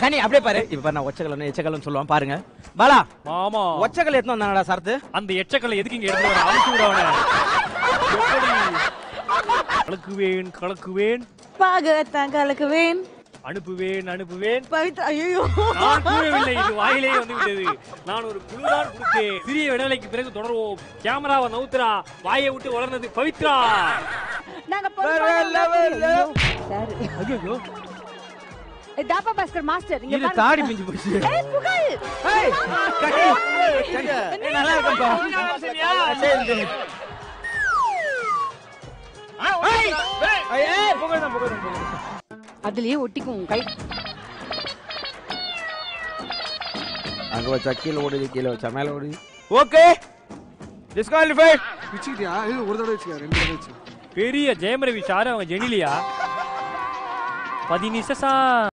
கனி அப்படியே பாரு இப்ப பாரு, நான் ஒச்சக்கலன்னு எச்சக்கலன்னு சொல்லுவான் பாருங்க பாலா மாமா ஒச்சக்கல் எடுத்து வந்தானடா சரத்து அந்த எச்சக்கல்லை எதுக்கு இங்க எடுத்து வர அனுப்பி விட அவனை எப்படி? கலக்குவேன் கலக்குவேன் பாகத்தான் கலக்குவேன் அனுப்புவேன் அனுப்புவேன் பவித்ரா ஐயோ நான் கூறவில்லை இது வாயிலே வந்து விட்டது நான் ஒரு குழுதான் கொடுத்தேன் சிறிய இடைவெளிக்கு பிறகு தொடர்வோம் கேமராவை நவுத்துறா வாயை விட்டு வளர்ந்தது பவித்ரா நாங்க சார் ஐயோ டாபா பாஸ்கர் மாஸ்டர் இங்க இது பாருங்க. தாடி பிஞ்சு போச்சு ஏய், புகழ் ஏய், கனி, கனி. ஏய், நல்லா இருக்கும்பா சரி, சரி. ஏய், ஏய், ஏய், புகழ் தான், புகழ் தான், புகழ் தான். அதுலயே ஒட்டிக்கும் கை அங்க வச்சா கீழே ஓடுது கீழே வச்சா மேல ஓடுது ஓகே டிஸ்குவாலிஃபைட் வச்சுக்கிட்டியா இது ஒரு தடவை வச்சுக்க ரெண்டு தடவை வச்சு பெரிய ஜெயமரவி சாரு அவங்க ஜெனிலியா பதினிசா